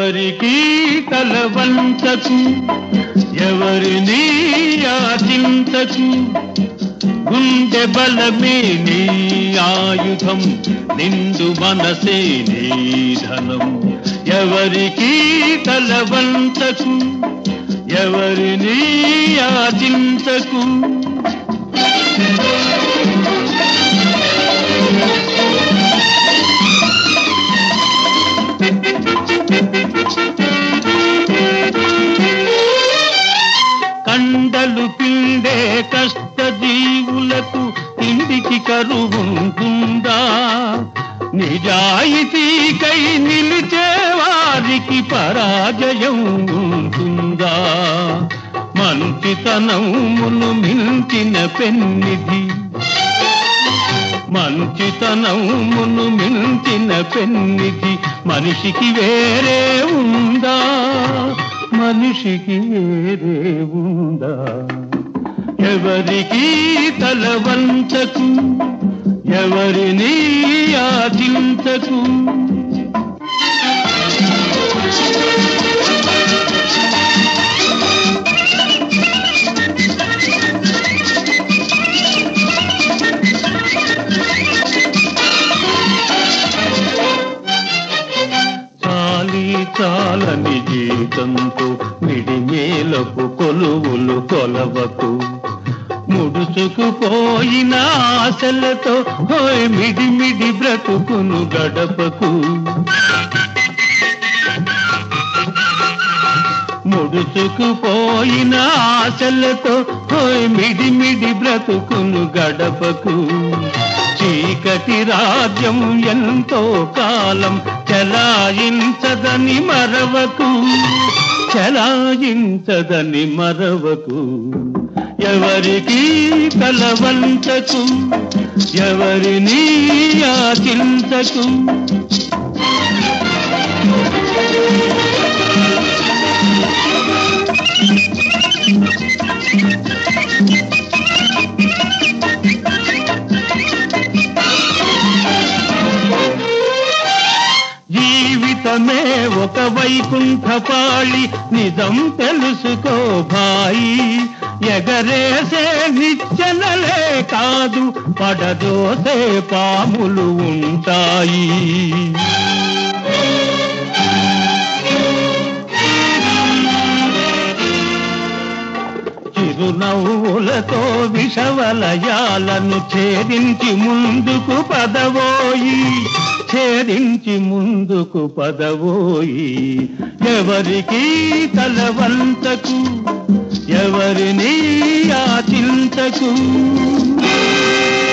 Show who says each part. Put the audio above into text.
Speaker 1: ఎవరికి తలవంచకు ఎవరిని ఆచింతకు గుండె బలమే నీ ఆయుధం నిండు మనసే నీ ధనం ఎవరికి తలవంచకు ఎవరిని ఆచింతకు కండలు పిండే కష్ట జీవులకు ఇంటికి కరువుంటుందా నిజాయితీకై నిలిచే వారికి పరాజయం ఉంటుందా మంచితనమును మించిన పెన్నిధి మంచితనమును మించిన పెన్నిధి మనిషికి వేరే ఉందా మనిషికి వేరే ఉందా ఎవరికి తలవంచకు ఎవరిని ఆచించకు చాలి చాలని జీతంతో మిడిమేలకు కొలువులు కొలవకు ముడుచుకుపోయిన ఆశలతో హోయ్ మిడిమిడి బ్రతుకును గడపకు ముడుచుకుపోయిన ఆశలతో హోయ్ మిడిమిడి బ్రతుకును గడపకు చీకటి రాజ్యం ఎంతో కాలం చలాయించదని మరవకు చలాయించదని మరవకు ఎవరికి కలవంచకు ఎవరిని ఆచించకు జీవితమే ఒక వైకుంఠపాళి నిజం తెలుసుకో భాయి ఎగరేసే నిచ్చెనలే కాదు పడదోసే పాములు ఉంటాయి చిరునవ్వులతో విషవలయాలను ఛేదించి ముందుకు పదవోయి ఛేదించి ముందుకు పదవోయి ఎవరికి తలవంతకు ఎవరిని ఆచింతకు